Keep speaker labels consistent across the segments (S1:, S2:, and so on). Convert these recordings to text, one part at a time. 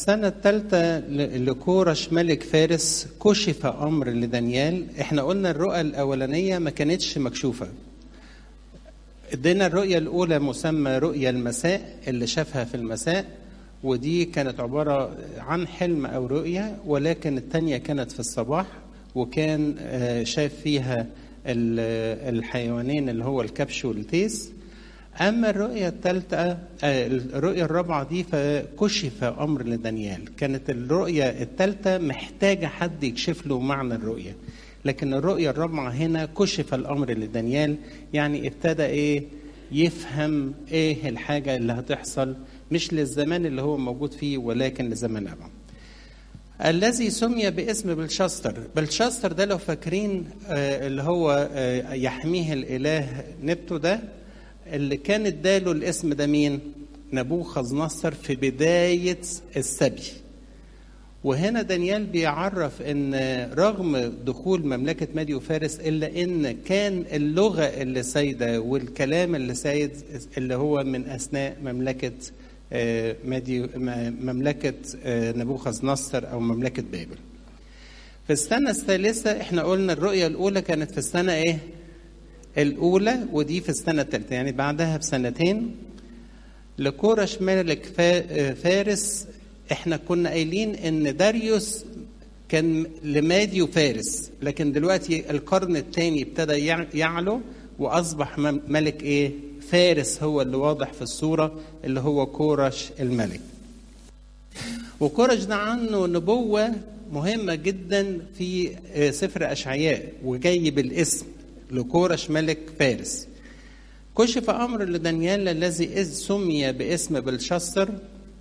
S1: السنة الثالثة لكورش ملك فارس كشف أمر لدانيال احنا قلنا الرؤى الأولانية ما كانتش مكشوفة ادينا الرؤية الأولى مسمى رؤيا المساء اللي شافها في المساء ودي كانت عبارة عن حلم أو رؤية ولكن الثانية كانت في الصباح وكان شاف فيها الحيوانين اللي هو الكبش والتيس أما الرؤية الثالثة الرؤية الرابعة دي فكشف أمر لدانيال كانت الرؤية الثالثة محتاجة حد يكشف له معنى الرؤية لكن الرؤية الرابعة هنا كشف الأمر لدانيال يعني ابتدى إيه يفهم إيه الحاجة اللي هتحصل مش للزمان اللي هو موجود فيه ولكن لزمن أبعد الذي سمي باسم بلشاستر بلشاستر ده لو فاكرين اللي هو يحميه الإله نبتو ده اللي كان اداله الاسم ده مين نبوخذ نصر في بداية السبي وهنا دانيال بيعرف ان رغم دخول مملكة مادي وفارس الا ان كان اللغة اللي سايدة والكلام اللي سايد اللي هو من اثناء مملكة مادي مملكة نبوخذ نصر او مملكة بابل في السنة الثالثة احنا قلنا الرؤية الأولى كانت في السنة ايه؟ الأولى ودي في السنة الثالثة يعني بعدها بسنتين لكورش ملك فارس احنا كنا قايلين ان داريوس كان لمادي وفارس لكن دلوقتي القرن الثاني ابتدى يعلو واصبح ملك ايه فارس هو اللي واضح في الصوره اللي هو كورش الملك وكورش ده عنه نبوه مهمه جدا في سفر اشعياء وجاي بالاسم لكورش ملك فارس كشف أمر لدانيال الذي إذ سمي باسم بلشستر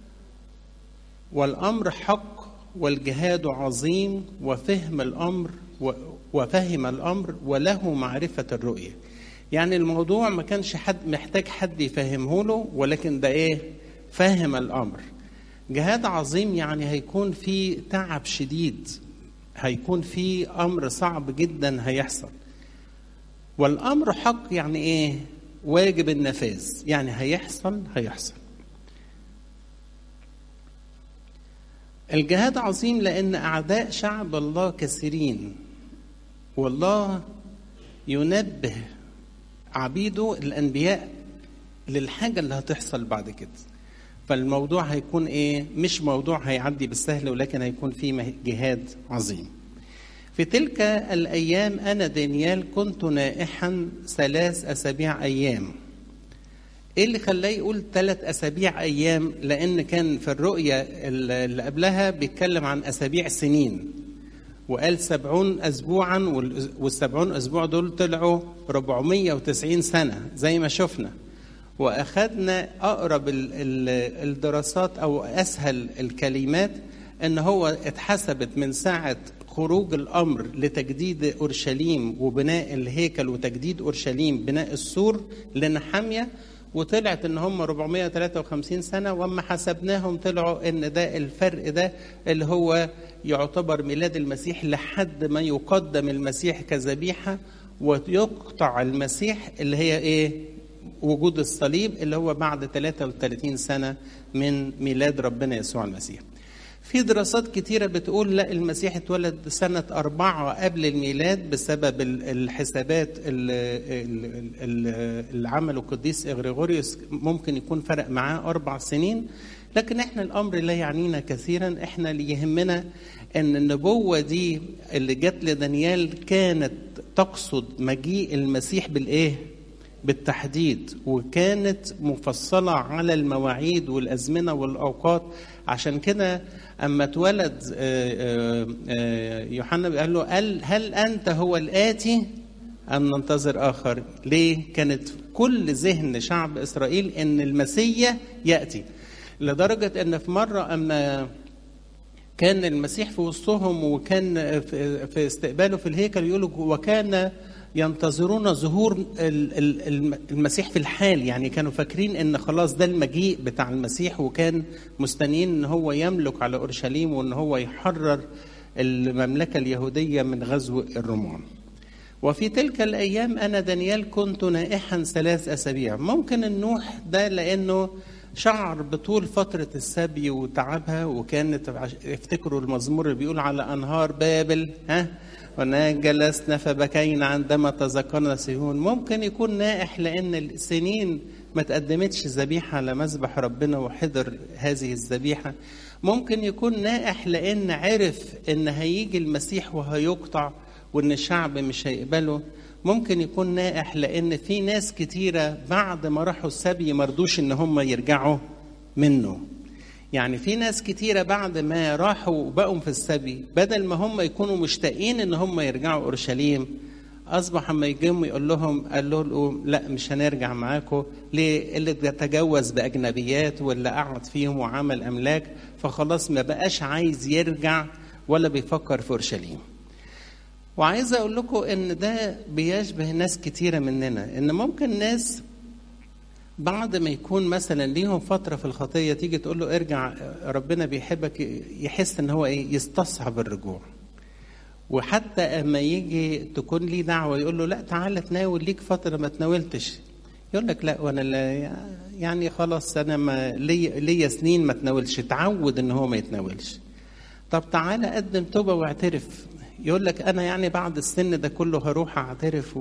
S1: والأمر حق والجهاد عظيم وفهم الأمر وفهم الأمر وله معرفة الرؤية يعني الموضوع ما كانش حد محتاج حد يفهمه له ولكن ده ايه فهم الأمر جهاد عظيم يعني هيكون في تعب شديد هيكون في أمر صعب جدا هيحصل والامر حق يعني ايه واجب النفاذ يعني هيحصل هيحصل الجهاد عظيم لان اعداء شعب الله كثيرين والله ينبه عبيده الانبياء للحاجه اللي هتحصل بعد كده فالموضوع هيكون ايه مش موضوع هيعدي بالسهل ولكن هيكون فيه جهاد عظيم في تلك الأيام أنا دانيال كنت نائحا ثلاث أسابيع أيام إيه اللي خلاه يقول ثلاث أسابيع أيام لأن كان في الرؤية اللي قبلها بيتكلم عن أسابيع سنين وقال سبعون أسبوعا والسبعون أسبوع دول طلعوا 490 سنة زي ما شفنا وأخذنا أقرب الدراسات أو أسهل الكلمات ان هو اتحسبت من ساعه خروج الامر لتجديد اورشليم وبناء الهيكل وتجديد اورشليم بناء السور لنحاميه وطلعت ان هم 453 سنه واما حسبناهم طلعوا ان ده الفرق ده اللي هو يعتبر ميلاد المسيح لحد ما يقدم المسيح كذبيحه ويقطع المسيح اللي هي ايه وجود الصليب اللي هو بعد 33 سنه من ميلاد ربنا يسوع المسيح في دراسات كتيرة بتقول لا المسيح اتولد سنة أربعة قبل الميلاد بسبب الحسابات اللي عمله القديس إغريغوريوس ممكن يكون فرق معاه أربع سنين لكن احنا الأمر لا يعنينا كثيرا احنا اللي يهمنا أن النبوة دي اللي جت لدانيال كانت تقصد مجيء المسيح بالإيه؟ بالتحديد وكانت مفصلة على المواعيد والأزمنة والأوقات عشان كده أما اتولد يوحنا قال له قال هل أنت هو الآتي أم ننتظر آخر ليه كانت كل ذهن شعب إسرائيل أن المسيح يأتي لدرجة أن في مرة أما كان المسيح في وسطهم وكان في استقباله في الهيكل يقولوا وكان ينتظرون ظهور المسيح في الحال يعني كانوا فاكرين ان خلاص ده المجيء بتاع المسيح وكان مستنيين ان هو يملك على اورشليم وان هو يحرر المملكه اليهوديه من غزو الرومان. وفي تلك الايام انا دانيال كنت نائحا ثلاث اسابيع، ممكن النوح ده لانه شعر بطول فترة السبي وتعبها وكانت افتكروا المزمور اللي بيقول على أنهار بابل ها هناك جلسنا فبكينا عندما تذكرنا سيهون ممكن يكون نائح لأن السنين ما تقدمتش ذبيحة على مذبح ربنا وحضر هذه الذبيحة ممكن يكون نائح لأن عرف إن هيجي المسيح وهيقطع وإن الشعب مش هيقبله ممكن يكون نائح لأن في ناس كتيرة بعد ما راحوا السبي مرضوش إن هم يرجعوا منه يعني في ناس كتيرة بعد ما راحوا وبقوا في السبي بدل ما هم يكونوا مشتاقين إن هم يرجعوا أورشليم أصبح أما يجيهم يقول لهم قال لهم لا مش هنرجع معاكم ليه اللي تجوز بأجنبيات واللي قعد فيهم وعمل أملاك فخلاص ما بقاش عايز يرجع ولا بيفكر في أورشليم وعايز أقول لكم إن ده بيشبه ناس كتيرة مننا إن ممكن ناس بعد ما يكون مثلا ليهم فترة في الخطية تيجي تقول له ارجع ربنا بيحبك يحس ان هو ايه يستصعب الرجوع وحتى اما يجي تكون ليه دعوة يقول له لا تعالى تناول ليك فترة ما تناولتش يقول لك لا وانا لا يعني خلاص انا ما ليا لي سنين ما تناولش تعود ان هو ما يتناولش طب تعالى قدم توبة واعترف يقول لك انا يعني بعد السن ده كله هروح اعترف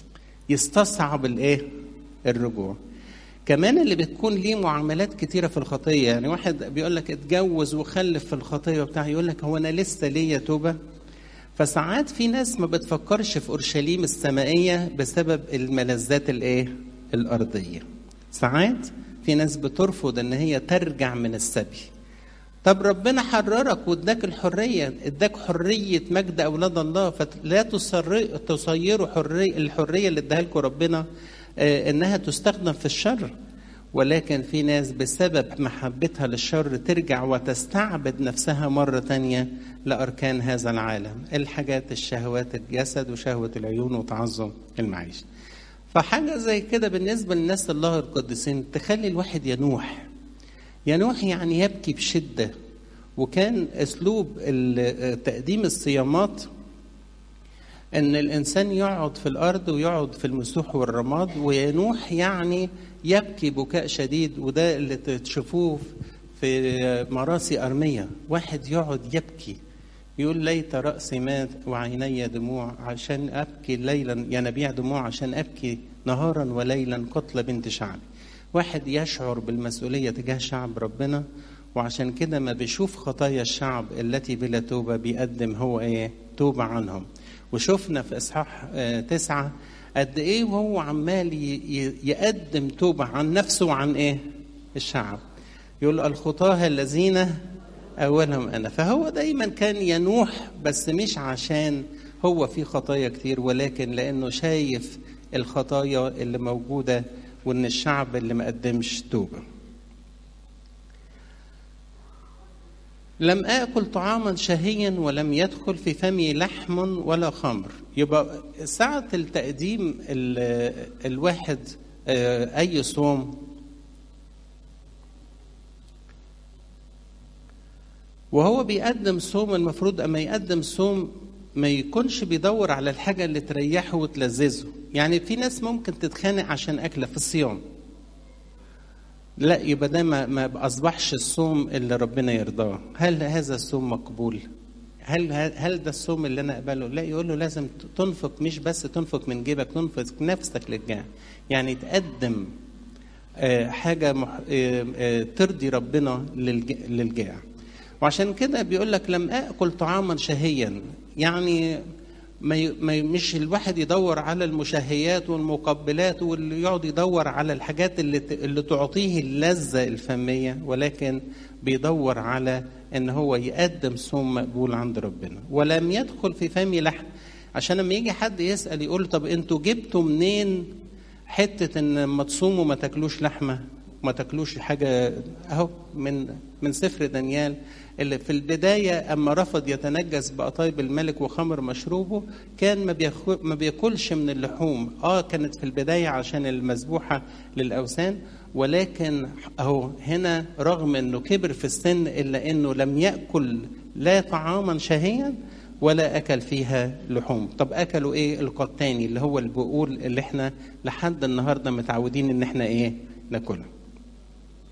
S1: ويستصعب الايه الرجوع كمان اللي بتكون ليه معاملات كتيره في الخطيه يعني واحد بيقول لك اتجوز وخلف في الخطيه وبتاع يقول لك هو انا لسه ليا توبه فساعات في ناس ما بتفكرش في اورشليم السمائيه بسبب الملذات الايه الارضيه ساعات في ناس بترفض ان هي ترجع من السبي طب ربنا حررك واداك الحريه اداك حريه مجد اولاد الله فلا تصيروا حريه الحريه اللي اداها لكم ربنا انها تستخدم في الشر ولكن في ناس بسبب محبتها للشر ترجع وتستعبد نفسها مرة تانية لأركان هذا العالم الحاجات الشهوات الجسد وشهوة العيون وتعظم المعيشة فحاجة زي كده بالنسبة للناس الله القديسين تخلي الواحد ينوح ينوح يعني يبكي بشدة وكان أسلوب تقديم الصيامات ان الانسان يقعد في الارض ويقعد في المسوح والرماد وينوح يعني يبكي بكاء شديد وده اللي تشوفوه في مراسي ارميه واحد يقعد يبكي يقول ليت راسي مات وعيني دموع عشان ابكي ليلا ينابيع دموع عشان ابكي نهارا وليلا قتل بنت شعبي واحد يشعر بالمسؤوليه تجاه شعب ربنا وعشان كده ما بيشوف خطايا الشعب التي بلا توبه بيقدم هو ايه توبه عنهم وشفنا في اصحاح تسعه قد ايه وهو عمال يقدم توبه عن نفسه وعن ايه؟ الشعب. يقول الخطاه الذين اولهم انا، فهو دايما كان ينوح بس مش عشان هو في خطايا كتير ولكن لانه شايف الخطايا اللي موجوده وان الشعب اللي ما قدمش توبه. لم آكل طعاما شهيا ولم يدخل في فمي لحم ولا خمر يبقى ساعة التقديم الواحد أي صوم وهو بيقدم صوم المفروض أما يقدم صوم ما يكونش بيدور على الحاجة اللي تريحه وتلذذه يعني في ناس ممكن تتخانق عشان أكلة في الصيام لا يبقى ده ما, ما اصبحش الصوم اللي ربنا يرضاه هل هذا الصوم مقبول هل هل ده الصوم اللي انا اقبله لا يقول له لازم تنفق مش بس تنفق من جيبك تنفق نفسك للجاع يعني تقدم حاجه ترضي ربنا للجاع وعشان كده بيقول لك لم اكل طعاما شهيا يعني ما مش الواحد يدور على المشهيات والمقبلات واللي يقعد يدور على الحاجات اللي اللي تعطيه اللذه الفميه ولكن بيدور على ان هو يقدم صوم مقبول عند ربنا ولم يدخل في فمي لحم عشان لما يجي حد يسال يقول طب انتوا جبتوا منين حته ان لما تصوموا ما تاكلوش لحمه ما تاكلوش حاجه اهو من من سفر دانيال اللي في البداية أما رفض يتنجس بقطايب الملك وخمر مشروبه كان ما, ما بياكلش من اللحوم آه كانت في البداية عشان المذبوحة للأوثان ولكن أهو هنا رغم أنه كبر في السن إلا أنه لم يأكل لا طعاما شهيا ولا أكل فيها لحوم طب أكلوا إيه القطاني اللي هو البقول اللي احنا لحد النهاردة متعودين إن احنا إيه ناكلها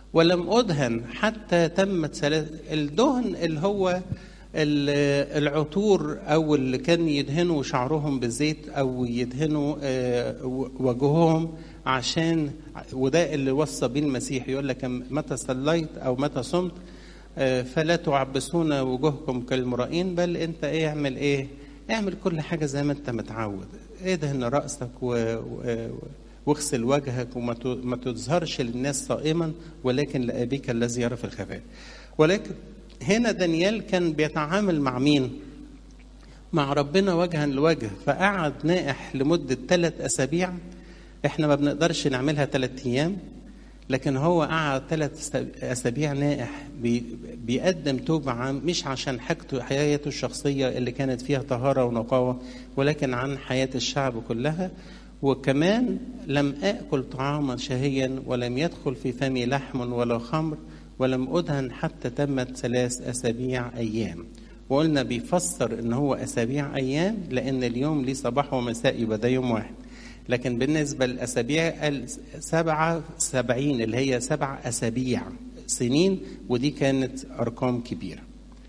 S1: ولم أدهن حتى تمت ثلاث الدهن اللي هو العطور أو اللي كان يدهنوا شعرهم بالزيت أو يدهنوا وجههم عشان وده اللي وصى بيه المسيح يقول لك متى صليت أو متى صمت فلا تعبسون وجوهكم كالمرائين بل أنت إيه اعمل إيه؟ اعمل كل حاجة زي ما أنت متعود ادهن رأسك و... و... واغسل وجهك وما تظهرش للناس صائما ولكن لأبيك الذي يرى في الخفاء ولكن هنا دانيال كان بيتعامل مع مين مع ربنا وجها لوجه فقعد نائح لمدة ثلاث أسابيع احنا ما بنقدرش نعملها ثلاث أيام لكن هو قعد ثلاث أسابيع نائح بي بيقدم توبة عن مش عشان حاجته حياته الشخصية اللي كانت فيها طهارة ونقاوة ولكن عن حياة الشعب كلها وكمان لم آكل طعاما شهيا ولم يدخل في فمي لحم ولا خمر ولم أدهن حتى تمت ثلاث أسابيع أيام وقلنا بيفسر إن هو أسابيع أيام لأن اليوم ليه صباح ومساء يبقى ده يوم واحد لكن بالنسبة للأسابيع سبعة سبعين اللي هي سبع أسابيع سنين ودي كانت أرقام كبيرة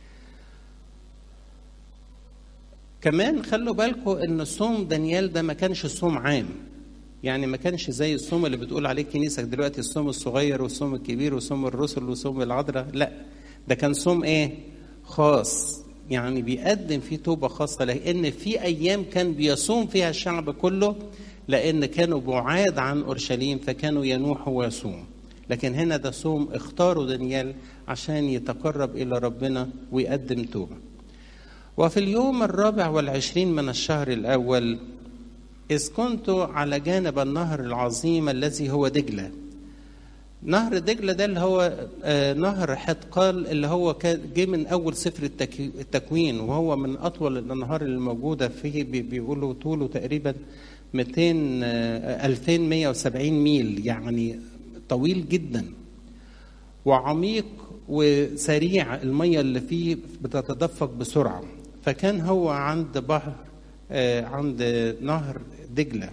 S1: كمان خلوا بالكم ان صوم دانيال ده ما كانش صوم عام يعني ما كانش زي الصوم اللي بتقول عليه الكنيسه دلوقتي الصوم الصغير والصوم الكبير وصوم الرسل وصوم العذراء لا ده كان صوم ايه خاص يعني بيقدم فيه توبه خاصه لان في ايام كان بيصوم فيها الشعب كله لان كانوا بعاد عن اورشليم فكانوا ينوحوا ويصوم لكن هنا ده صوم اختاروا دانيال عشان يتقرب الى ربنا ويقدم توبه وفي اليوم الرابع والعشرين من الشهر الأول إذ كنت على جانب النهر العظيم الذي هو دجلة نهر دجلة ده اللي هو آه نهر حتقال اللي هو جه من أول سفر التكوين وهو من أطول الأنهار اللي موجودة فيه بيقولوا طوله تقريبا 200 آه 2170 ميل يعني طويل جدا وعميق وسريع المية اللي فيه بتتدفق بسرعة فكان هو عند بحر آه عند نهر دجلة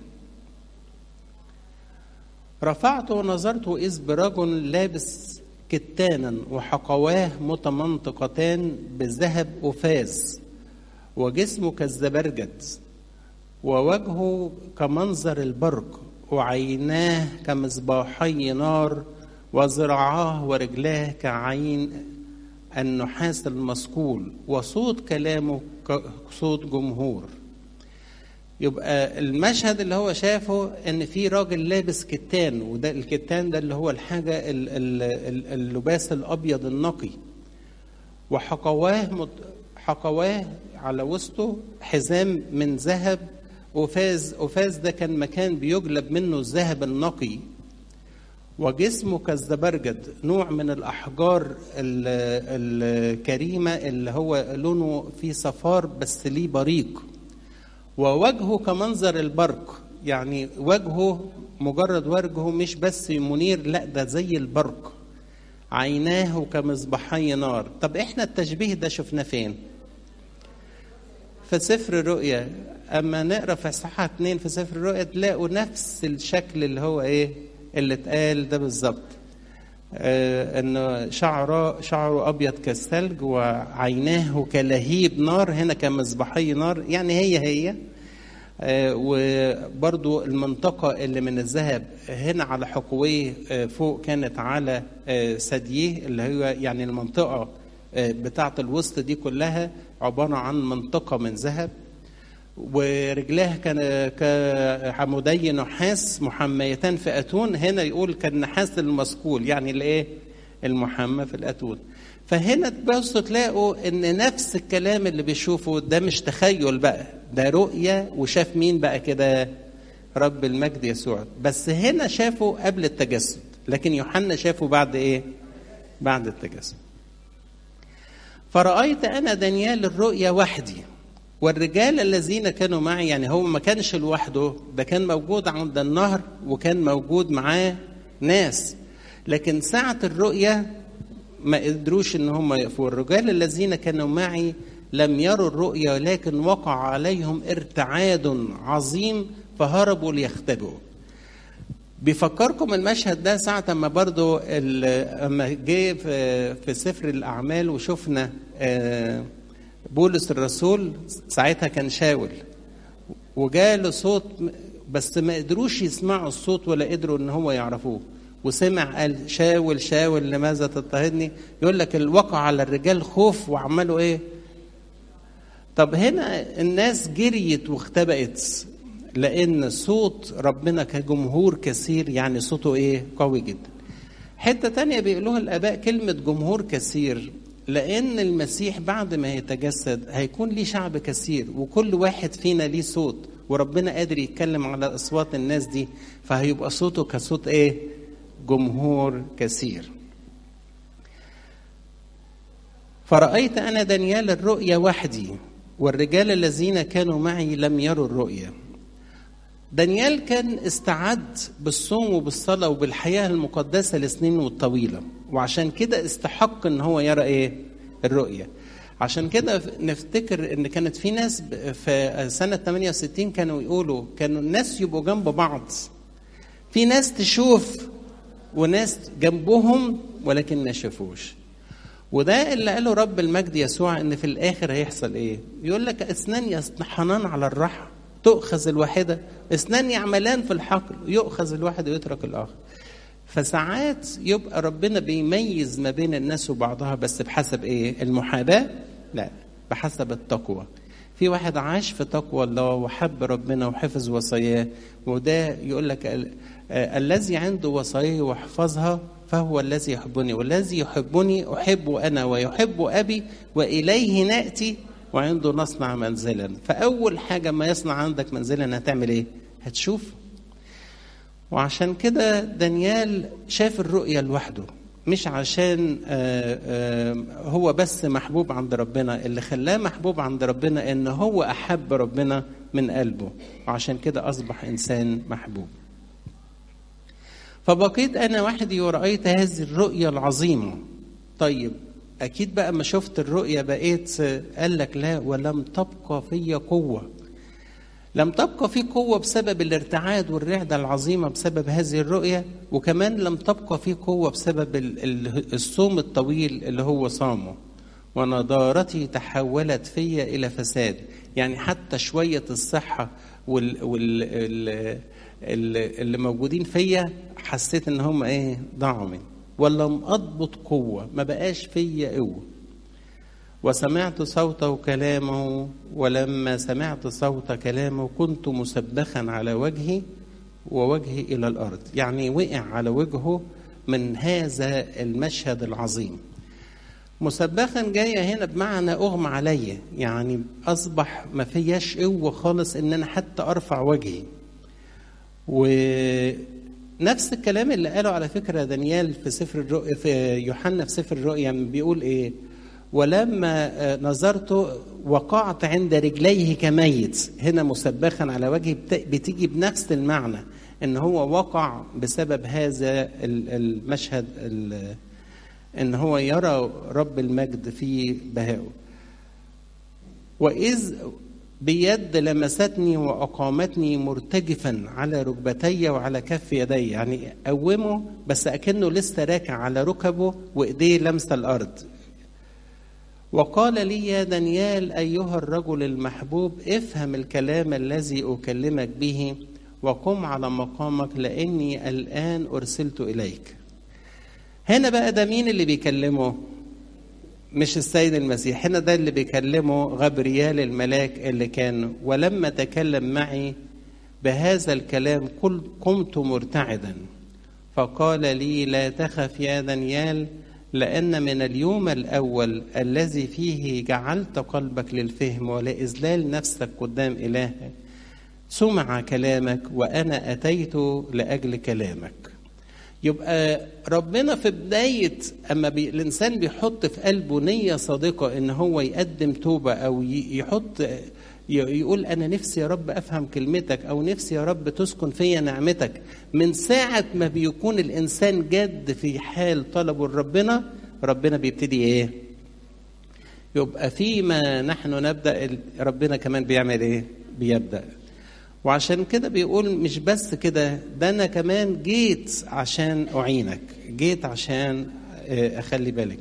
S1: رفعت ونظرت إذ برجل لابس كتانا وحقواه متمنطقتان بذهب أفاز وجسمه كالزبرجد ووجهه كمنظر البرق وعيناه كمصباحي نار وذراعاه ورجلاه كعين النحاس المصقول وصوت كلامه كصوت جمهور يبقى المشهد اللي هو شافه ان في راجل لابس كتان وده الكتان ده اللي هو الحاجه اللباس الابيض النقي وحقواه حقواه على وسطه حزام من ذهب أفاز أفاز ده كان مكان بيجلب منه الذهب النقي وجسمه كالزبرجد نوع من الأحجار الكريمة اللي هو لونه فيه صفار بس ليه بريق ووجهه كمنظر البرق يعني وجهه مجرد وجهه مش بس منير لا ده زي البرق عيناه كمصباحي نار طب احنا التشبيه ده شفناه فين في سفر الرؤيا اما نقرا في اصحاح اتنين في سفر الرؤيا تلاقوا نفس الشكل اللي هو ايه اللي اتقال ده بالظبط آه انه شعره شعره ابيض كالثلج وعيناه كلهيب نار هنا كمصباحي نار يعني هي هي آه وبرضو المنطقة اللي من الذهب هنا على حقويه آه فوق كانت على ثدييه اللي هي يعني المنطقة بتاعة الوسط دي كلها عبارة عن منطقة من ذهب ورجلاه كان كعمودي نحاس محميتان في اتون هنا يقول كالنحاس المصقول يعني الايه المحمى في الاتون فهنا تبصوا تلاقوا ان نفس الكلام اللي بيشوفه ده مش تخيل بقى ده رؤيه وشاف مين بقى كده رب المجد يسوع بس هنا شافه قبل التجسد لكن يوحنا شافه بعد ايه بعد التجسد فرأيت أنا دانيال الرؤيا وحدي والرجال الذين كانوا معي يعني هو ما كانش لوحده ده كان موجود عند النهر وكان موجود معاه ناس لكن ساعة الرؤيا ما قدروش ان هم يقفوا الرجال الذين كانوا معي لم يروا الرؤيا ولكن وقع عليهم ارتعاد عظيم فهربوا ليختبئوا بيفكركم المشهد ده ساعة ما برضو اما جه في, في سفر الأعمال وشفنا بولس الرسول ساعتها كان شاول وجاله صوت بس ما قدروش يسمعوا الصوت ولا قدروا ان هو يعرفوه وسمع قال شاول شاول لماذا تضطهدني يقول لك الوقع على الرجال خوف وعملوا ايه طب هنا الناس جريت واختبأت لان صوت ربنا كجمهور كثير يعني صوته ايه قوي جدا حتة تانية بيقولوها الآباء كلمة جمهور كثير لأن المسيح بعد ما يتجسد هيكون ليه شعب كثير وكل واحد فينا ليه صوت وربنا قادر يتكلم على أصوات الناس دي فهيبقى صوته كصوت إيه؟ جمهور كثير فرأيت أنا دانيال الرؤيا وحدي والرجال الذين كانوا معي لم يروا الرؤيا دانيال كان استعد بالصوم وبالصلاة وبالحياة المقدسة لسنين والطويلة وعشان كده استحق ان هو يرى ايه الرؤية عشان كده نفتكر ان كانت في ناس في سنة 68 كانوا يقولوا كانوا الناس يبقوا جنب بعض في ناس تشوف وناس جنبهم ولكن ما شافوش وده اللي قاله رب المجد يسوع ان في الاخر هيحصل ايه يقول لك اثنان يصطحنان على الرحم تؤخذ الواحدة اثنان يعملان في الحقل يؤخذ الواحد ويترك الآخر فساعات يبقى ربنا بيميز ما بين الناس وبعضها بس بحسب ايه المحاباة لا بحسب التقوى في واحد عاش في تقوى الله وحب ربنا وحفظ وصاياه وده يقول لك الذي عنده وصاياه ويحفظها فهو الذي يحبني والذي يحبني أحبه أنا ويحب أبي وإليه نأتي وعنده نصنع منزلا فأول حاجة ما يصنع عندك منزلا هتعمل إيه؟ هتشوف وعشان كده دانيال شاف الرؤية لوحده مش عشان آآ آآ هو بس محبوب عند ربنا اللي خلاه محبوب عند ربنا ان هو احب ربنا من قلبه وعشان كده اصبح انسان محبوب فبقيت انا وحدي ورأيت هذه الرؤية العظيمة طيب اكيد بقى ما شفت الرؤية بقيت قال لك لا ولم تبقى في قوة لم تبقى في قوة بسبب الارتعاد والرعدة العظيمة بسبب هذه الرؤية وكمان لم تبقى في قوة بسبب الصوم الطويل اللي هو صامه ونضارتي تحولت في إلى فساد يعني حتى شوية الصحة وال, وال ال اللي موجودين فيا حسيت ان هم ايه ضاعوا مني ولم اضبط قوه ما بقاش فيا قوه وسمعت صوته كلامه ولما سمعت صوت كلامه كنت مسبخا على وجهي ووجهي الى الارض يعني وقع على وجهه من هذا المشهد العظيم مسبخا جاية هنا بمعنى أغمى عليا يعني أصبح ما فياش قوة خالص إن أنا حتى أرفع وجهي ونفس الكلام اللي قاله على فكرة دانيال في سفر الرؤيا في يوحنا في سفر الرؤيا بيقول إيه ولما نظرت وقعت عند رجليه كميت هنا مسبخا على وجهي بتيجي بنفس المعنى ان هو وقع بسبب هذا المشهد ان هو يرى رب المجد في بهائه واذ بيد لمستني واقامتني مرتجفا على ركبتي وعلى كف يدي يعني قومه بس اكنه لسه راكع على ركبه وايديه لمسه الارض وقال لي يا دانيال ايها الرجل المحبوب افهم الكلام الذي اكلمك به وقم على مقامك لاني الان ارسلت اليك هنا بقى ده مين اللي بيكلمه مش السيد المسيح هنا ده اللي بيكلمه غبريال الملاك اللي كان ولما تكلم معي بهذا الكلام قمت مرتعدا فقال لي لا تخف يا دانيال لأن من اليوم الأول الذي فيه جعلت قلبك للفهم ولإذلال نفسك قدام إلهك سمع كلامك وأنا أتيت لأجل كلامك يبقى ربنا في بداية أما بي الإنسان بيحط في قلبه نية صادقة إن هو يقدم توبة أو يحط يقول أنا نفسي يا رب أفهم كلمتك أو نفسي يا رب تسكن فيا نعمتك من ساعة ما بيكون الإنسان جد في حال طلبه لربنا ربنا بيبتدي إيه؟ يبقى فيما نحن نبدأ ربنا كمان بيعمل إيه؟ بيبدأ وعشان كده بيقول مش بس كده ده انا كمان جيت عشان اعينك جيت عشان اخلي بالك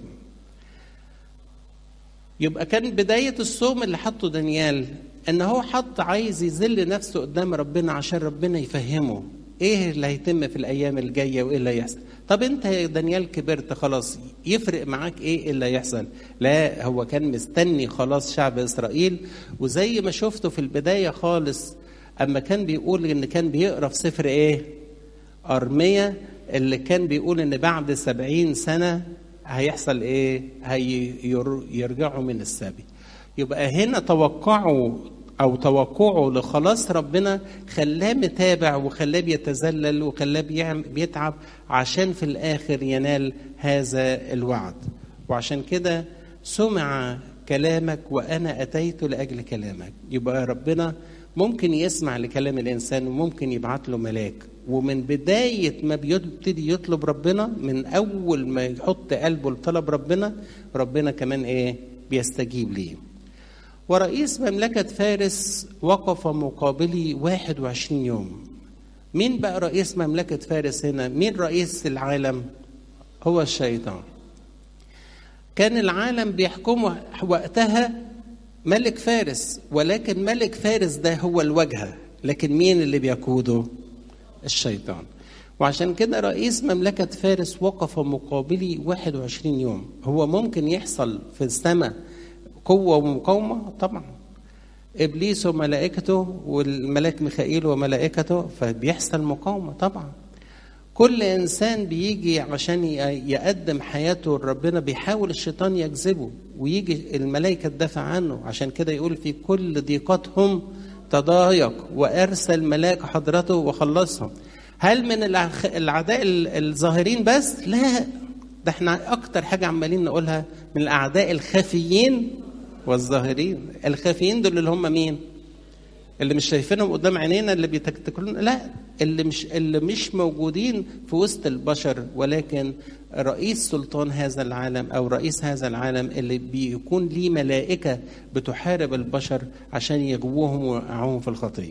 S1: يبقى كان بداية الصوم اللي حطه دانيال ان هو حط عايز يذل نفسه قدام ربنا عشان ربنا يفهمه ايه اللي هيتم في الايام الجايه وايه اللي هيحصل طب انت يا دانيال كبرت خلاص يفرق معاك ايه اللي هيحصل لا هو كان مستني خلاص شعب اسرائيل وزي ما شفته في البدايه خالص اما كان بيقول ان كان بيقرا في سفر ايه ارميا اللي كان بيقول ان بعد سبعين سنه هيحصل ايه هيرجعوا من السبي يبقى هنا توقعوا او توقعه لخلاص ربنا خلاه متابع وخلاه بيتذلل وخلاه بيتعب عشان في الاخر ينال هذا الوعد وعشان كده سمع كلامك وانا اتيت لاجل كلامك يبقى ربنا ممكن يسمع لكلام الانسان وممكن يبعت له ملاك ومن بدايه ما بيبتدي يطلب ربنا من اول ما يحط قلبه لطلب ربنا ربنا كمان ايه بيستجيب ليه ورئيس مملكة فارس وقف مقابلي 21 يوم مين بقى رئيس مملكة فارس هنا مين رئيس العالم هو الشيطان كان العالم بيحكمه وقتها ملك فارس ولكن ملك فارس ده هو الواجهة لكن مين اللي بيقوده الشيطان وعشان كده رئيس مملكة فارس وقف مقابلي 21 يوم هو ممكن يحصل في السماء قوة ومقاومة طبعا إبليس وملائكته والملاك ميخائيل وملائكته فبيحصل مقاومة طبعا كل إنسان بيجي عشان يقدم حياته لربنا بيحاول الشيطان يجذبه ويجي الملائكة تدافع عنه عشان كده يقول في كل ضيقتهم تضايق وأرسل ملاك حضرته وخلصهم هل من الأعداء الظاهرين بس؟ لا ده احنا أكتر حاجة عمالين نقولها من الأعداء الخفيين والظاهرين الخافيين دول اللي هم مين اللي مش شايفينهم قدام عينينا اللي بيتكتكلون لا اللي مش اللي مش موجودين في وسط البشر ولكن رئيس سلطان هذا العالم او رئيس هذا العالم اللي بيكون ليه ملائكه بتحارب البشر عشان يغووهم ويوقعوهم في الخطيه.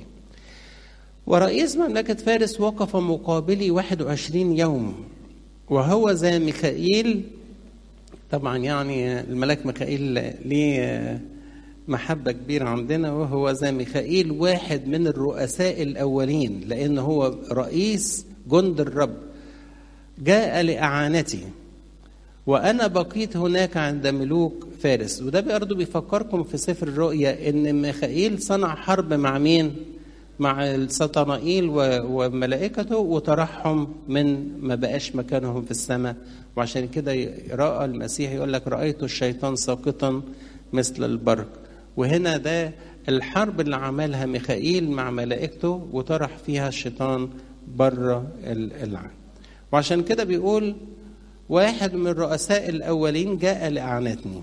S1: ورئيس مملكه فارس وقف مقابلي 21 يوم وهو ذا ميخائيل طبعا يعني الملاك ميخائيل ليه محبة كبيرة عندنا وهو ذا ميخائيل واحد من الرؤساء الأولين لأن هو رئيس جند الرب جاء لإعانتي وأنا بقيت هناك عند ملوك فارس وده برضه بيفكركم في سفر الرؤيا إن ميخائيل صنع حرب مع مين؟ مع السطنائيل وملائكته وطرحهم من ما بقاش مكانهم في السماء وعشان كده رأى المسيح يقول لك رأيت الشيطان ساقطا مثل البرق وهنا ده الحرب اللي عملها ميخائيل مع ملائكته وطرح فيها الشيطان بره العالم وعشان كده بيقول واحد من الرؤساء الأولين جاء لأعنتني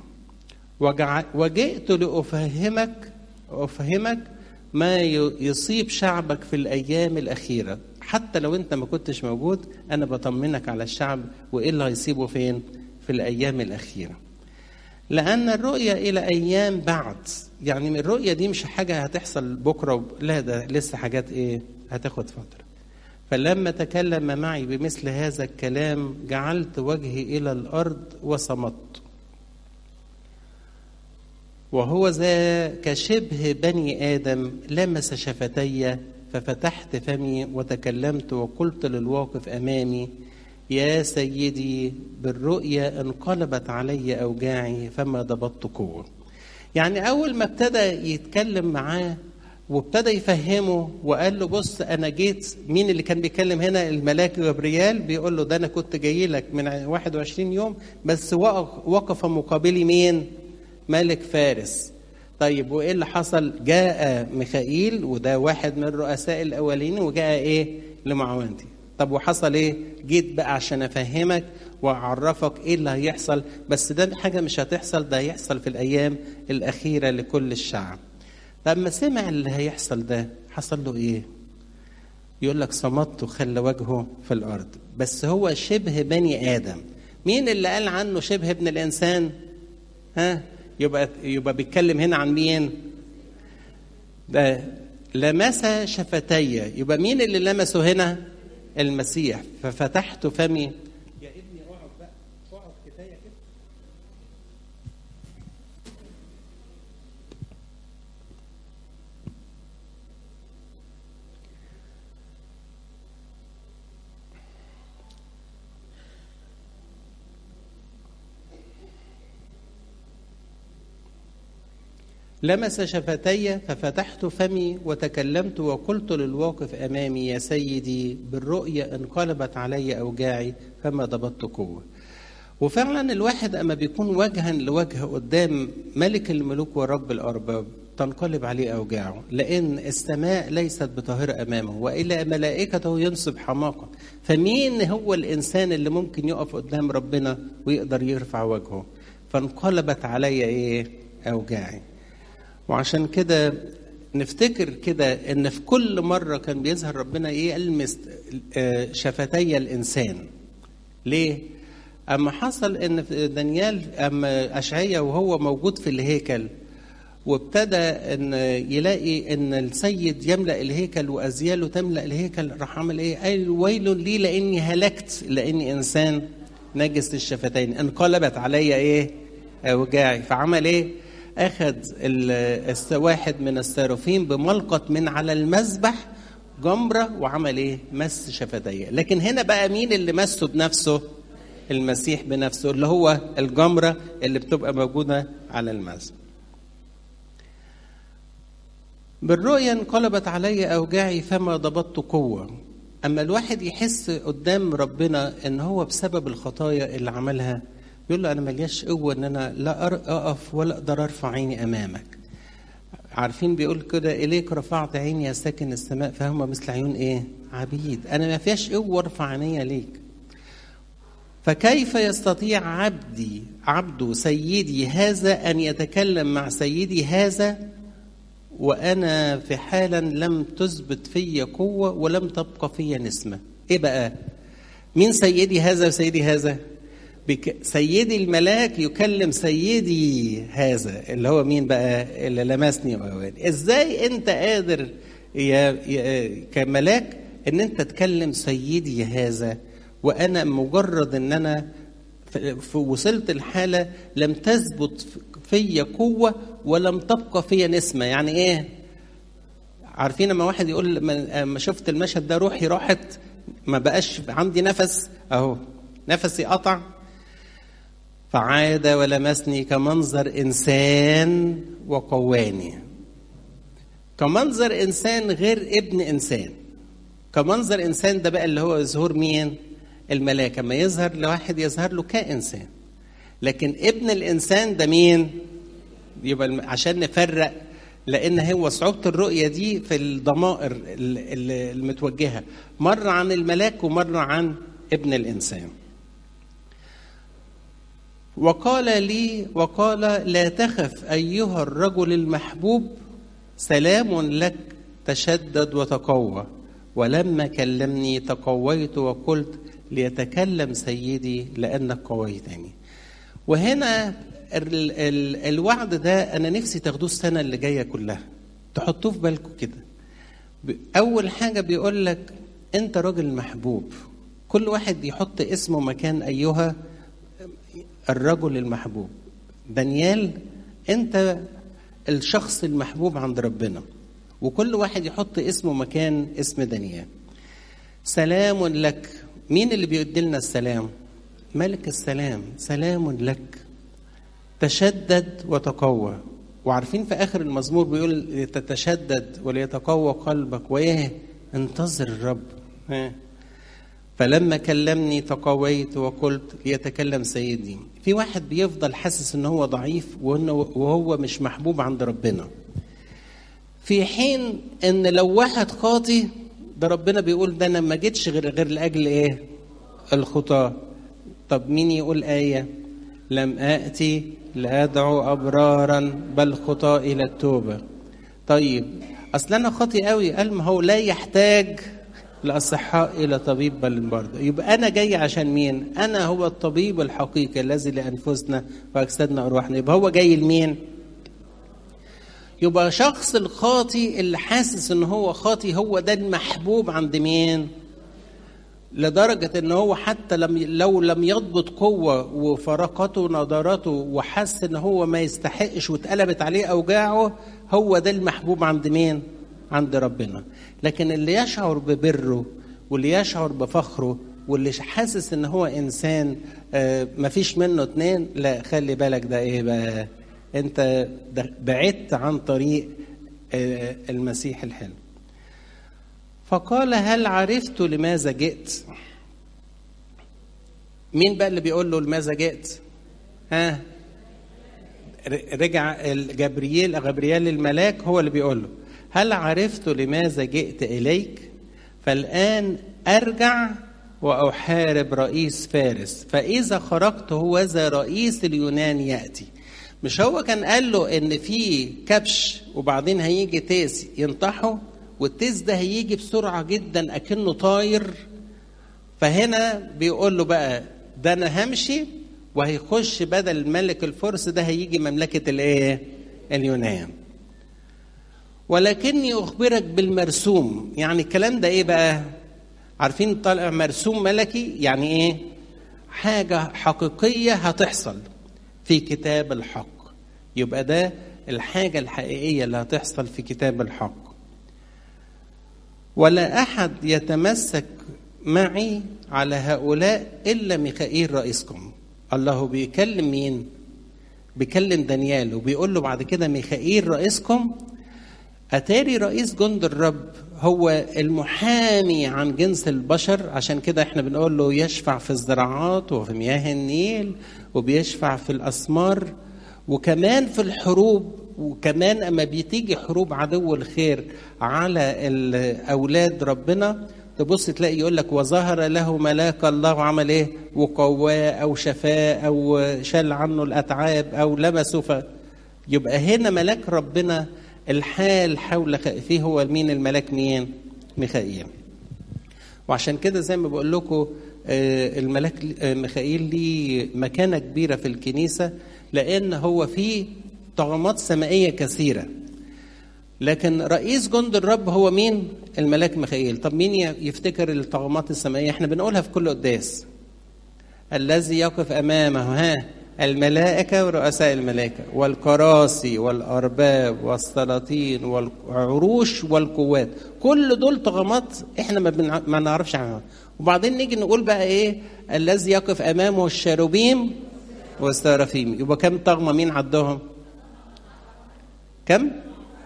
S1: وجئت لأفهمك أفهمك ما يصيب شعبك في الأيام الأخيرة حتى لو أنت ما كنتش موجود أنا بطمنك على الشعب وإيه اللي هيصيبه فين في الأيام الأخيرة لأن الرؤية إلى أيام بعد يعني الرؤية دي مش حاجة هتحصل بكرة لا ده لسه حاجات إيه هتاخد فترة فلما تكلم معي بمثل هذا الكلام جعلت وجهي إلى الأرض وصمت وهو ذا كشبه بني آدم لمس شفتي ففتحت فمي وتكلمت وقلت للواقف أمامي يا سيدي بالرؤيا انقلبت علي أوجاعي فما ضبطت قوة يعني أول ما ابتدى يتكلم معاه وابتدى يفهمه وقال له بص انا جيت مين اللي كان بيتكلم هنا الملاك جبريال بيقول له ده انا كنت جاي لك من 21 يوم بس وقف مقابلي مين ملك فارس طيب وايه اللي حصل جاء ميخائيل وده واحد من الرؤساء الاولين وجاء ايه لمعاونتي طب وحصل ايه جيت بقى عشان افهمك واعرفك ايه اللي هيحصل بس ده حاجه مش هتحصل ده هيحصل في الايام الاخيره لكل الشعب لما سمع اللي هيحصل ده حصل له ايه يقول لك صمت وخلى وجهه في الارض بس هو شبه بني ادم مين اللي قال عنه شبه ابن الانسان ها يبقى يبقى بيتكلم هنا عن مين ده لمس شفتي يبقى مين اللي لمسه هنا المسيح ففتحت فمي يا ابني اقعد بقى اقعد كفايه كده لمس شفتي ففتحت فمي وتكلمت وقلت للواقف امامي يا سيدي بالرؤيا انقلبت علي اوجاعي فما ضبطت قوه. وفعلا الواحد اما بيكون وجها لوجه قدام ملك الملوك ورب الارباب تنقلب عليه اوجاعه لان السماء ليست بطاهره امامه والى ملائكته ينصب حماقه فمين هو الانسان اللي ممكن يقف قدام ربنا ويقدر يرفع وجهه فانقلبت علي ايه اوجاعي وعشان كده نفتكر كده ان في كل مره كان بيظهر ربنا ايه يلمس شفتي الانسان ليه اما حصل ان في دانيال اما اشعيا وهو موجود في الهيكل وابتدى ان يلاقي ان السيد يملا الهيكل وازياله تملا الهيكل راح عمل ايه؟ قال ويل لي لاني هلكت لاني انسان نجس الشفتين انقلبت علي ايه؟ اوجاعي فعمل ايه؟ اخذ واحد من السرافين بملقط من على المذبح جمره وعمل ايه؟ مس شفتيه، لكن هنا بقى مين اللي مسه بنفسه؟ المسيح بنفسه اللي هو الجمره اللي بتبقى موجوده على المذبح. بالرؤيا انقلبت علي اوجاعي فما ضبطت قوه اما الواحد يحس قدام ربنا ان هو بسبب الخطايا اللي عملها يقول له انا ملياش قوه ان انا لا اقف ولا اقدر ارفع عيني امامك عارفين بيقول كده اليك رفعت عيني يا ساكن السماء فهم مثل عيون ايه عبيد انا ما فيهاش قوه ارفع عيني ليك فكيف يستطيع عبدي عبد سيدي هذا ان يتكلم مع سيدي هذا وانا في حالا لم تثبت في قوه ولم تبقى في نسمه ايه بقى مين سيدي هذا وسيدي هذا بك... سيدي الملاك يكلم سيدي هذا اللي هو مين بقى اللي لمسني وأواني. ازاي انت قادر يا... يا كملاك ان انت تكلم سيدي هذا وانا مجرد ان انا في وصلت الحاله لم تثبت في قوه ولم تبقى في نسمه يعني ايه عارفين لما واحد يقول لما شفت المشهد ده روحي راحت ما بقاش عندي نفس اهو نفسي قطع فعاد ولمسني كمنظر انسان وقواني كمنظر انسان غير ابن انسان كمنظر انسان ده بقى اللي هو ظهور مين الملاك اما يظهر لواحد يظهر له كانسان لكن ابن الانسان ده مين يبقى عشان نفرق لان هو صعوبه الرؤيه دي في الضمائر المتوجهه مره عن الملاك ومره عن ابن الانسان وقال لي وقال لا تخف ايها الرجل المحبوب سلام لك تشدد وتقوى ولما كلمني تقويت وقلت ليتكلم سيدي لانك قويتني وهنا ال ال الوعد ده انا نفسي تاخدوه السنه اللي جايه كلها تحطوه في بالكم كده اول حاجه بيقول لك انت راجل محبوب كل واحد يحط اسمه مكان ايها الرجل المحبوب دانيال انت الشخص المحبوب عند ربنا وكل واحد يحط اسمه مكان اسم دانيال سلام لك مين اللي بيدي لنا السلام ملك السلام سلام لك تشدد وتقوى وعارفين في اخر المزمور بيقول لتتشدد وليتقوى قلبك وايه انتظر الرب ها فلما كلمني تقويت وقلت ليتكلم سيدي في واحد بيفضل حاسس ان هو ضعيف وهو مش محبوب عند ربنا في حين ان لو واحد خاطي ده ربنا بيقول ده انا ما جيتش غير غير لاجل ايه الخطاه طب مين يقول ايه لم اتي لادعو ابرارا بل خطاه الى التوبه طيب اصل انا خاطي قوي قال ما هو لا يحتاج الاصحاء الى طبيب بل المرضى يبقى انا جاي عشان مين انا هو الطبيب الحقيقي الذي لانفسنا واجسادنا وارواحنا يبقى هو جاي لمين يبقى شخص الخاطي اللي حاسس ان هو خاطي هو ده المحبوب عند مين لدرجة ان هو حتى لم لو لم يضبط قوة وفرقته نضارته وحس ان هو ما يستحقش واتقلبت عليه اوجاعه هو ده المحبوب عند مين عند ربنا لكن اللي يشعر ببره واللي يشعر بفخره واللي حاسس ان هو انسان آه مفيش منه اتنين لا خلي بالك ده ايه بقى انت بعدت عن طريق آه المسيح الحلو فقال هل عرفت لماذا جئت مين بقى اللي بيقول له لماذا جئت ها رجع جبريل غبريال الملاك هو اللي بيقول له هل عرفت لماذا جئت اليك فالان ارجع واحارب رئيس فارس فاذا خرجت هو ذا رئيس اليونان ياتي مش هو كان قال له ان في كبش وبعدين هيجي تيس ينطحه والتيس ده هيجي بسرعه جدا اكنه طاير فهنا بيقول له بقى ده انا همشي وهيخش بدل الملك الفرس ده هيجي مملكه الايه اليونان ولكني اخبرك بالمرسوم يعني الكلام ده ايه بقى عارفين طالع مرسوم ملكي يعني ايه حاجه حقيقيه هتحصل في كتاب الحق يبقى ده الحاجه الحقيقيه اللي هتحصل في كتاب الحق ولا احد يتمسك معي على هؤلاء الا ميخائيل رئيسكم الله بيكلم مين بيكلم دانيال وبيقول له بعد كده ميخائيل رئيسكم اتاري رئيس جند الرب هو المحامي عن جنس البشر عشان كده احنا بنقول له يشفع في الزراعات وفي مياه النيل وبيشفع في الاسمار وكمان في الحروب وكمان اما بتيجي حروب عدو الخير على اولاد ربنا تبص تلاقي يقول لك وظهر له ملاك الله وعمل ايه وقواه او شفاه او شال عنه الاتعاب او لمسه ف يبقى هنا ملاك ربنا الحال حول فيه هو مين الملاك مين ميخائيل وعشان كده زي ما بقول لكم الملاك ميخائيل ليه مكانه كبيره في الكنيسه لان هو فيه طغمات سمائيه كثيره لكن رئيس جند الرب هو مين الملاك ميخائيل طب مين يفتكر الطغمات السمائيه احنا بنقولها في كل قداس الذي يقف امامه ها الملائكة ورؤساء الملائكة والكراسي والأرباب والسلاطين والعروش والقوات كل دول طغمات احنا ما, بنع... ما نعرفش عنها وبعدين نيجي نقول بقى ايه الذي يقف امامه الشاروبيم والسرافيم يبقى كم طغمة مين عدهم كم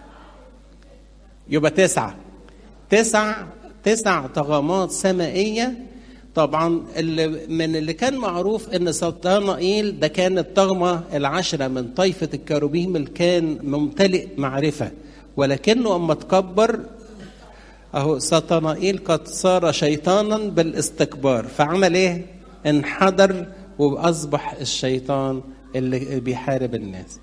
S1: يبقى تسعة تسع تسع طغمات سمائية طبعا اللي من اللي كان معروف ان سلطانائيل ده كان الطغمه العشره من طائفه الكروبيم اللي كان ممتلئ معرفه ولكنه اما تكبر اهو سلطانائيل قد صار شيطانا بالاستكبار فعمل ايه؟ انحدر واصبح الشيطان اللي بيحارب الناس.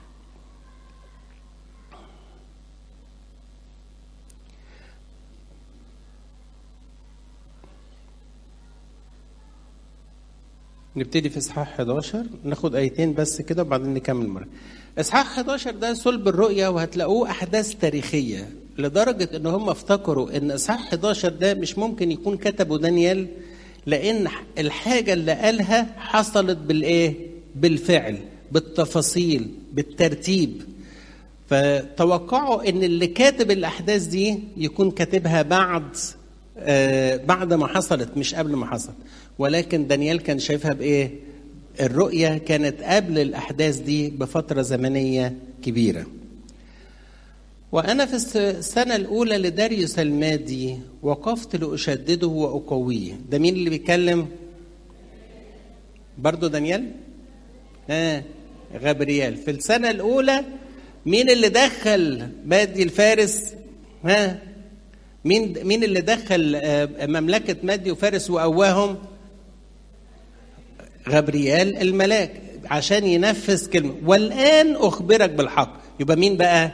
S1: نبتدي في اصحاح 11 ناخد ايتين بس كده وبعدين نكمل مره. اصحاح 11 ده صلب الرؤيا وهتلاقوه احداث تاريخيه لدرجه ان هم افتكروا ان اصحاح 11 ده مش ممكن يكون كتبه دانيال لان الحاجه اللي قالها حصلت بالايه؟ بالفعل بالتفاصيل بالترتيب فتوقعوا ان اللي كاتب الاحداث دي يكون كاتبها بعد آه بعد ما حصلت مش قبل ما حصلت ولكن دانيال كان شايفها بايه الرؤيه كانت قبل الاحداث دي بفتره زمنيه كبيره وانا في السنه الاولى لداريوس المادي وقفت لاشدده واقويه ده مين اللي بيتكلم برضو دانيال ها آه. غبريال في السنه الاولى مين اللي دخل مادي الفارس ها مين مين اللي دخل مملكه مادي وفارس وقواهم غبريال الملاك عشان ينفذ كلمه والان اخبرك بالحق يبقى مين بقى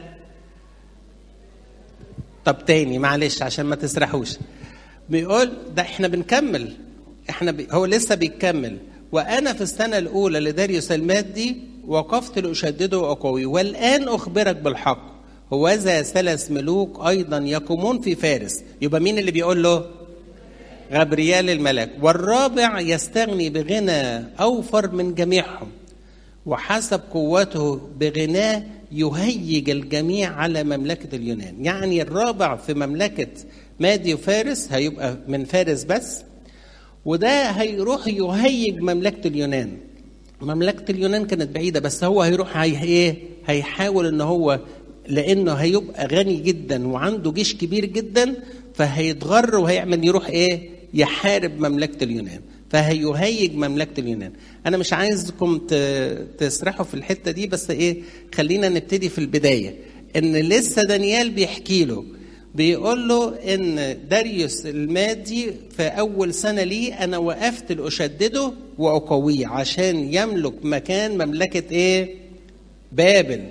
S1: طب تاني معلش عشان ما تسرحوش بيقول ده احنا بنكمل احنا بي هو لسه بيكمل وانا في السنه الاولى لداريوس المادي وقفت لاشدده واقويه والان اخبرك بالحق هوذا ثلاث ملوك أيضا يقومون في فارس يبقى مين اللي بيقول له غبريال الملاك والرابع يستغني بغنى أوفر من جميعهم وحسب قوته بغناه يهيج الجميع على مملكة اليونان يعني الرابع في مملكة مادي وفارس هيبقى من فارس بس وده هيروح يهيج مملكة اليونان مملكة اليونان كانت بعيدة بس هو هيروح هي ايه هيحاول ان هو لانه هيبقى غني جدا وعنده جيش كبير جدا فهيتغر وهيعمل يروح ايه يحارب مملكة اليونان فهيهيج مملكة اليونان أنا مش عايزكم تسرحوا في الحتة دي بس إيه خلينا نبتدي في البداية إن لسه دانيال بيحكي له بيقول له إن داريوس المادي في أول سنة ليه أنا وقفت لأشدده وأقويه عشان يملك مكان مملكة إيه؟ بابل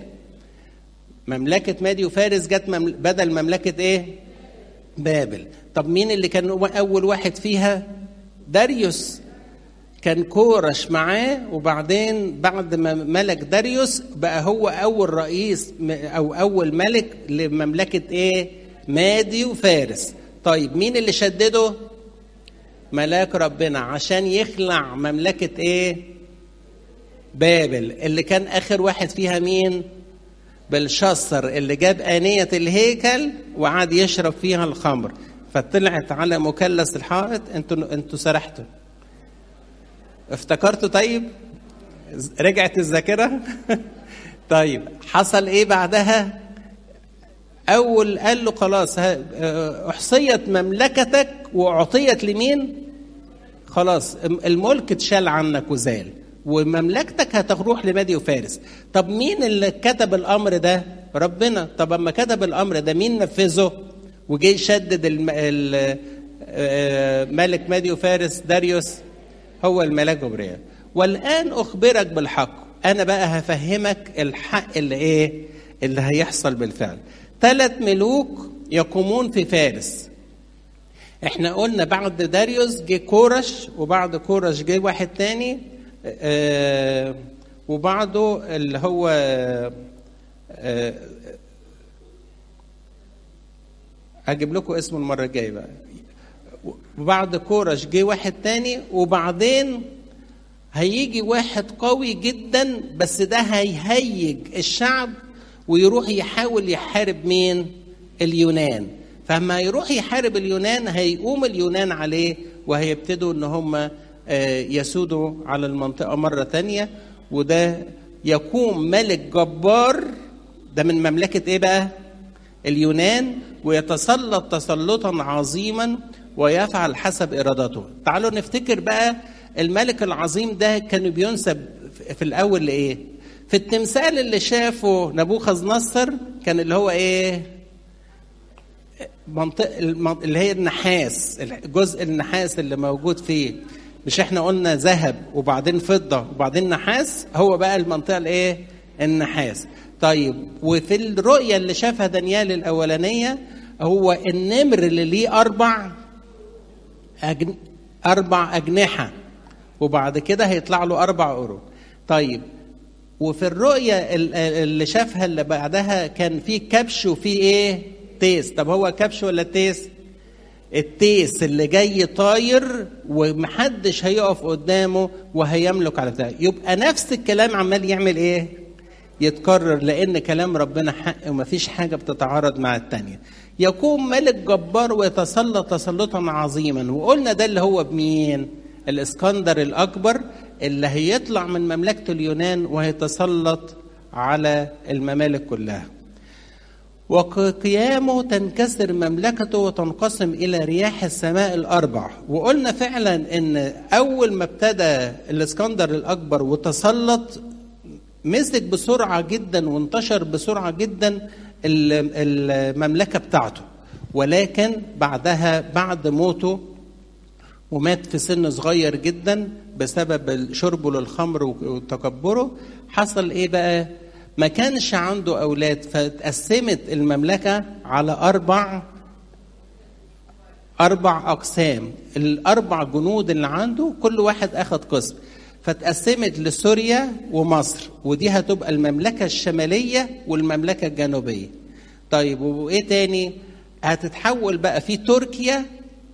S1: مملكة مادي وفارس جت ممل... بدل مملكة إيه؟ بابل طب مين اللي كان أول واحد فيها؟ داريوس كان كورش معاه وبعدين بعد ما ملك داريوس بقى هو اول رئيس او اول ملك لمملكه ايه مادي وفارس طيب مين اللي شدده ملاك ربنا عشان يخلع مملكه ايه بابل اللي كان اخر واحد فيها مين بلشصر اللي جاب آنية الهيكل وقعد يشرب فيها الخمر فطلعت على مثلث الحائط انتوا انتوا سرحتوا افتكرتوا طيب رجعت الذاكره طيب حصل ايه بعدها اول قال له خلاص احصيت مملكتك واعطيت لمين خلاص الملك اتشال عنك وزال ومملكتك هتروح لمادي وفارس طب مين اللي كتب الامر ده ربنا طب اما كتب الامر ده مين نفذه وجه يشدد ملك مادي وفارس داريوس هو الملاك جبريل والان اخبرك بالحق انا بقى هفهمك الحق اللي ايه اللي هيحصل بالفعل ثلاث ملوك يقومون في فارس احنا قلنا بعد داريوس جه كورش وبعد كورش جه واحد تاني آه وبعده اللي هو آه اجيب لكم اسمه المره الجايه بقى وبعد كورش جه واحد تاني وبعدين هيجي واحد قوي جدا بس ده هيهيج الشعب ويروح يحاول يحارب مين اليونان فلما يروح يحارب اليونان هيقوم اليونان عليه وهيبتدوا ان هم يسودوا على المنطقة مرة تانية وده يقوم ملك جبار ده من مملكة ايه بقى اليونان ويتسلط تسلطا عظيما ويفعل حسب ارادته تعالوا نفتكر بقى الملك العظيم ده كان بينسب في الاول لايه في التمثال اللي شافه نبوخذ نصر كان اللي هو ايه منطقة اللي هي النحاس جزء النحاس اللي موجود فيه مش احنا قلنا ذهب وبعدين فضة وبعدين نحاس هو بقى المنطقة الايه النحاس طيب وفي الرؤية اللي شافها دانيال الأولانية هو النمر اللي ليه أربع أجن... أربع أجنحة وبعد كده هيطلع له أربع قرون طيب وفي الرؤية اللي شافها اللي بعدها كان في كبش وفي ايه تيس طب هو كبش ولا تيس التيس اللي جاي طاير ومحدش هيقف قدامه وهيملك على بتاعه يبقى نفس الكلام عمال يعمل ايه يتكرر لان كلام ربنا حق ومفيش حاجه بتتعارض مع التانيه يقوم ملك جبار ويتسلط تسلطا عظيما وقلنا ده اللي هو بمين الاسكندر الاكبر اللي هيطلع من مملكه اليونان وهيتسلط على الممالك كلها وقيامه تنكسر مملكته وتنقسم الى رياح السماء الاربع وقلنا فعلا ان اول ما ابتدى الاسكندر الاكبر وتسلط مسك بسرعه جدا وانتشر بسرعه جدا المملكه بتاعته ولكن بعدها بعد موته ومات في سن صغير جدا بسبب شربه للخمر وتكبره حصل ايه بقى ما كانش عنده اولاد فاتقسمت المملكه على اربع اربع اقسام الاربع جنود اللي عنده كل واحد اخذ قسم فاتقسمت لسوريا ومصر ودي هتبقى المملكه الشماليه والمملكه الجنوبيه طيب وايه تاني هتتحول بقى في تركيا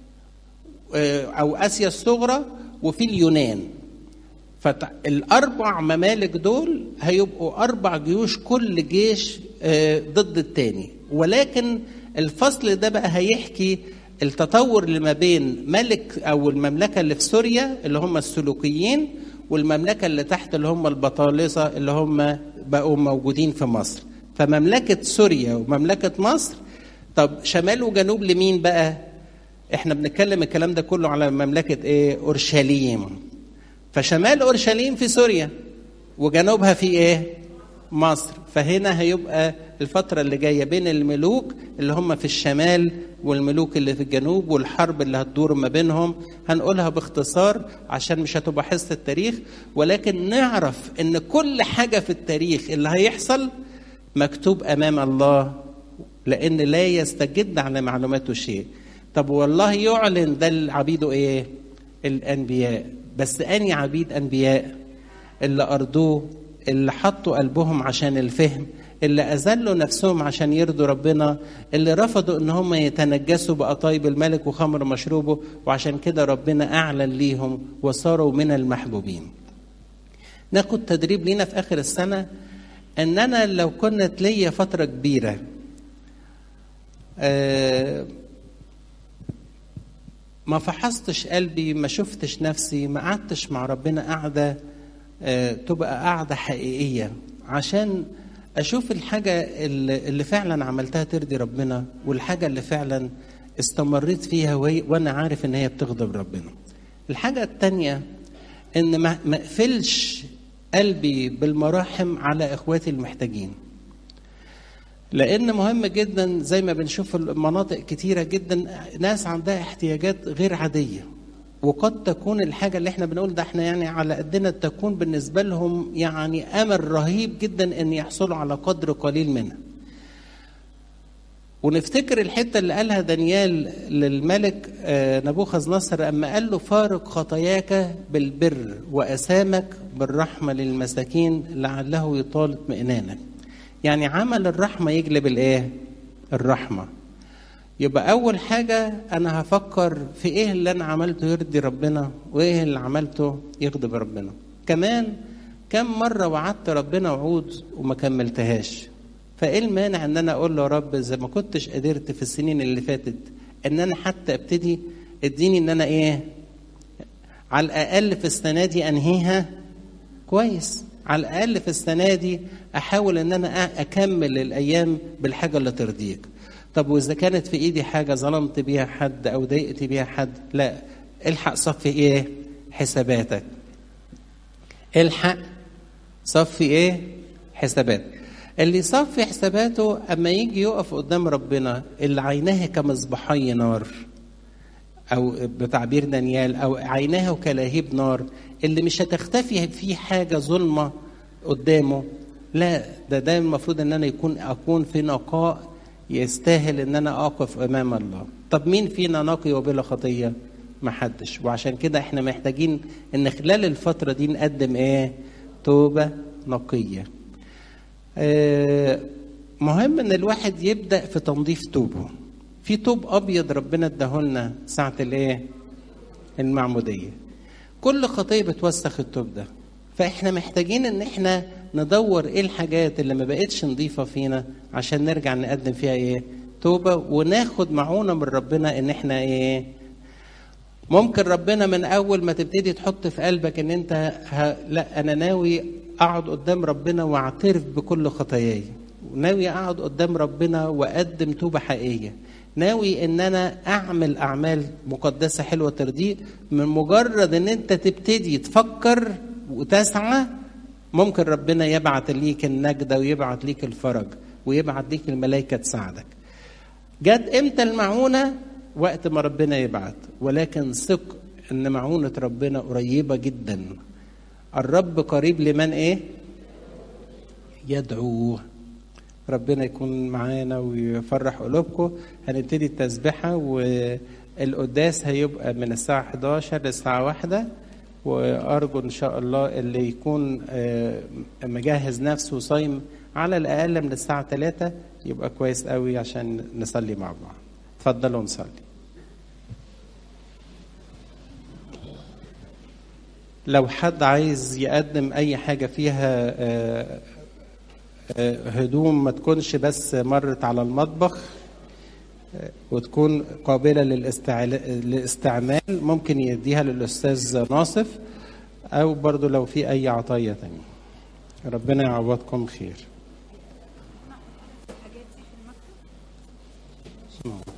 S1: او اسيا الصغرى وفي اليونان فالاربع ممالك دول هيبقوا اربع جيوش كل جيش ضد التاني ولكن الفصل ده بقى هيحكي التطور اللي ما بين ملك او المملكه اللي في سوريا اللي هم السلوكيين والمملكه اللي تحت اللي هم البطالسه اللي هم بقوا موجودين في مصر فمملكه سوريا ومملكه مصر طب شمال وجنوب لمين بقى احنا بنتكلم الكلام ده كله على مملكه ايه اورشليم فشمال اورشليم في سوريا وجنوبها في ايه مصر فهنا هيبقى الفترة اللي جاية بين الملوك اللي هم في الشمال والملوك اللي في الجنوب والحرب اللي هتدور ما بينهم هنقولها باختصار عشان مش هتبقى حصة التاريخ ولكن نعرف ان كل حاجة في التاريخ اللي هيحصل مكتوب امام الله لان لا يستجد على معلوماته شيء طب والله يعلن ده لعبيده ايه الانبياء بس اني عبيد انبياء اللي ارضوه اللي حطوا قلبهم عشان الفهم اللي أذلوا نفسهم عشان يرضوا ربنا اللي رفضوا ان هم يتنجسوا بقطايب الملك وخمر مشروبه وعشان كده ربنا اعلن ليهم وصاروا من المحبوبين ناخد تدريب لينا في اخر السنه ان انا لو كنت ليا فتره كبيره آه ما فحصتش قلبي ما شفتش نفسي ما قعدتش مع ربنا قعده آه تبقى قعده حقيقيه عشان اشوف الحاجه اللي, اللي فعلا عملتها ترضي ربنا والحاجه اللي فعلا استمريت فيها وهي وانا عارف ان هي بتغضب ربنا الحاجه الثانيه ان ما اقفلش قلبي بالمراحم على اخواتي المحتاجين لان مهم جدا زي ما بنشوف المناطق كتيره جدا ناس عندها احتياجات غير عاديه وقد تكون الحاجة اللي احنا بنقول ده احنا يعني على قدنا تكون بالنسبة لهم يعني أمل رهيب جدا أن يحصلوا على قدر قليل منها ونفتكر الحتة اللي قالها دانيال للملك نبوخذ نصر أما قال له فارق خطاياك بالبر وأسامك بالرحمة للمساكين لعله يطال اطمئنانك يعني عمل الرحمة يجلب الايه الرحمة يبقى أول حاجة أنا هفكر في إيه اللي أنا عملته يرضي ربنا وإيه اللي عملته يغضب ربنا. كمان كم مرة وعدت ربنا وعود وما كملتهاش. فإيه المانع إن أنا أقول له يا رب إذا ما كنتش قدرت في السنين اللي فاتت إن أنا حتى أبتدي اديني إن أنا إيه؟ على الأقل في السنة دي أنهيها كويس. على الأقل في السنة دي أحاول إن أنا أكمل الأيام بالحاجة اللي ترضيك. طب واذا كانت في ايدي حاجه ظلمت بيها حد او ضايقت بيها حد لا الحق صفي ايه حساباتك الحق صفي ايه حسابات اللي يصفي حساباته اما يجي يقف قدام ربنا اللي عيناه كمصباحي نار او بتعبير دانيال او عيناه كلهيب نار اللي مش هتختفي فيه حاجه ظلمه قدامه لا ده ده المفروض ان انا يكون اكون في نقاء يستاهل ان انا اقف امام الله طب مين فينا نقي وبلا خطيه ما حدش وعشان كده احنا محتاجين ان خلال الفتره دي نقدم ايه توبه نقيه اه مهم ان الواحد يبدا في تنظيف توبه في توب ابيض ربنا اداهولنا ساعه الايه المعموديه كل خطيه بتوسخ التوب ده فاحنا محتاجين ان احنا ندور ايه الحاجات اللي ما بقتش نظيفه فينا عشان نرجع نقدم فيها ايه توبه وناخد معونه من ربنا ان احنا ايه ممكن ربنا من اول ما تبتدي تحط في قلبك ان انت ه... لا انا ناوي اقعد قدام ربنا واعترف بكل خطاياي ناوي اقعد قدام ربنا واقدم توبه حقيقيه ناوي ان انا اعمل اعمال مقدسه حلوه ترضيه من مجرد ان انت تبتدي تفكر وتسعى ممكن ربنا يبعت ليك النجدة ويبعت ليك الفرج ويبعت ليك الملائكة تساعدك جت امتى المعونة وقت ما ربنا يبعت ولكن ثق ان معونة ربنا قريبة جدا الرب قريب لمن ايه يدعوه ربنا يكون معانا ويفرح قلوبكم هنبتدي التسبحة والقداس هيبقى من الساعة 11 للساعة 1 وارجو ان شاء الله اللي يكون مجهز نفسه صايم على الأقل من الساعة 3 يبقى كويس قوي عشان نصلي مع بعض اتفضلوا نصلي لو حد عايز يقدم أي حاجة فيها آه، آه، هدوم ما تكونش بس مرت على المطبخ آه، وتكون قابلة للاستعلا- للاستعمال ممكن يديها للأستاذ ناصف أو برضو لو في أي عطية تانية ربنا يعوضكم خير